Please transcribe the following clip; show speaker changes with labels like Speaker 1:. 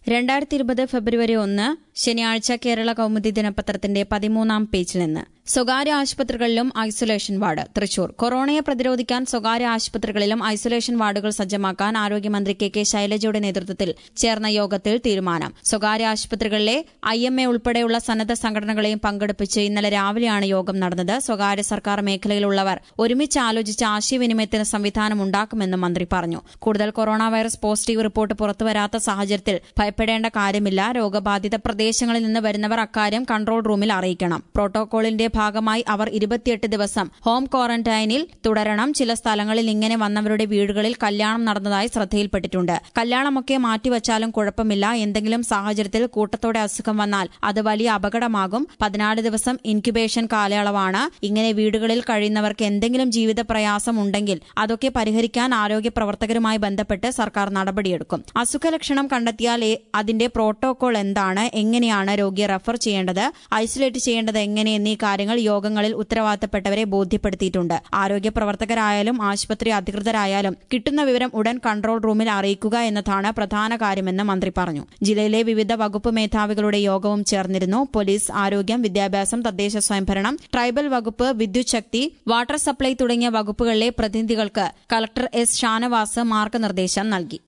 Speaker 1: രണ്ടായിരത്തി ഇരുപത് ഫെബ്രുവരി ഒന്ന് ശനിയാഴ്ച കേരള കൗമുദി ദിനപത്രത്തിന്റെ പതിമൂന്നാം പേജിൽ നിന്ന് സ്വകാര്യ ആശുപത്രികളിലും ഐസൊലേഷൻ വാർഡ് തൃശൂർ കൊറോണയെ പ്രതിരോധിക്കാൻ സ്വകാര്യ ആശുപത്രികളിലും ഐസൊലേഷൻ വാർഡുകൾ സജ്ജമാക്കാൻ ആരോഗ്യമന്ത്രി കെ കെ ശൈലജയുടെ നേതൃത്വത്തിൽ ചേർന്ന യോഗത്തിൽ തീരുമാനം സ്വകാര്യ ആശുപത്രികളിലെ ഐ എം എ ഉൾപ്പെടെയുള്ള സന്നദ്ധ സംഘടനകളെയും പങ്കെടുപ്പിച്ച് ഇന്നലെ രാവിലെയാണ് യോഗം നടന്നത് സ്വകാര്യ സർക്കാർ മേഖലയിലുള്ളവർ ഒരുമിച്ച് ആലോചിച്ച് ആശയവിനിമയത്തിന് സംവിധാനം ഉണ്ടാക്കുമെന്നും മന്ത്രി പറഞ്ഞു കൂടുതൽ കൊറോണ വൈറസ് പോസിറ്റീവ് റിപ്പോർട്ട് പുറത്തുവരാത്ത സാഹചര്യത്തിൽ ഭയപ്പെടേണ്ട കാര്യമില്ല രോഗബാധിത പ്രദേശങ്ങളിൽ നിന്ന് വരുന്നവർ അക്കാര്യം കൺട്രോൾ റൂമിൽ അറിയിക്കണം പ്രോട്ടോകോളിന്റെ ഭാഗമായി അവർ ഇരുപത്തിയെട്ട് ദിവസം ഹോം ക്വാറന്റൈനിൽ തുടരണം ചില സ്ഥലങ്ങളിൽ ഇങ്ങനെ വന്നവരുടെ വീടുകളിൽ കല്യാണം നടന്നതായി ശ്രദ്ധയിൽപ്പെട്ടിട്ടുണ്ട് കല്യാണമൊക്കെ മാറ്റിവച്ചാലും കുഴപ്പമില്ല എന്തെങ്കിലും സാഹചര്യത്തിൽ കൂട്ടത്തോടെ അസുഖം വന്നാൽ അത് വലിയ അപകടമാകും പതിനാല് ദിവസം ഇൻക്യുബേഷൻ കാലയളവാണ് ഇങ്ങനെ വീടുകളിൽ കഴിയുന്നവർക്ക് എന്തെങ്കിലും ജീവിത പ്രയാസം ഉണ്ടെങ്കിൽ അതൊക്കെ പരിഹരിക്കാൻ ആരോഗ്യ പ്രവർത്തകരുമായി ബന്ധപ്പെട്ട് സർക്കാർ നടപടിയെടുക്കും അസുഖലക്ഷണം കണ്ടെത്തിയാൽ ഏ- അതിന്റെ പ്രോട്ടോകോൾ എന്താണ് എങ്ങനെയാണ് രോഗിയെ റെഫർ ചെയ്യേണ്ടത് ഐസൊലേറ്റ് ചെയ്യേണ്ടത് എങ്ങനെ എന്നീ കാര്യങ്ങൾ യോഗങ്ങളിൽ ഉത്തരവാദിത്തപ്പെട്ടവരെ ബോധ്യപ്പെടുത്തിയിട്ടുണ്ട് ആരോഗ്യ പ്രവർത്തകരായാലും ആശുപത്രി അധികൃതരായാലും കിട്ടുന്ന വിവരം ഉടൻ കൺട്രോൾ റൂമിൽ അറിയിക്കുക എന്നതാണ് പ്രധാന കാര്യമെന്ന് മന്ത്രി പറഞ്ഞു ജില്ലയിലെ വിവിധ വകുപ്പ് മേധാവികളുടെ യോഗവും ചേർന്നിരുന്നു പോലീസ് ആരോഗ്യം വിദ്യാഭ്യാസം തദ്ദേശ സ്വയംഭരണം ട്രൈബൽ വകുപ്പ് വിദ്യുത് ശക്തി വാട്ടർ സപ്ലൈ തുടങ്ങിയ വകുപ്പുകളിലെ പ്രതിനിധികൾക്ക് കളക്ടർ എസ് ഷാനവാസ് മാർഗനിർദ്ദേശം നൽകി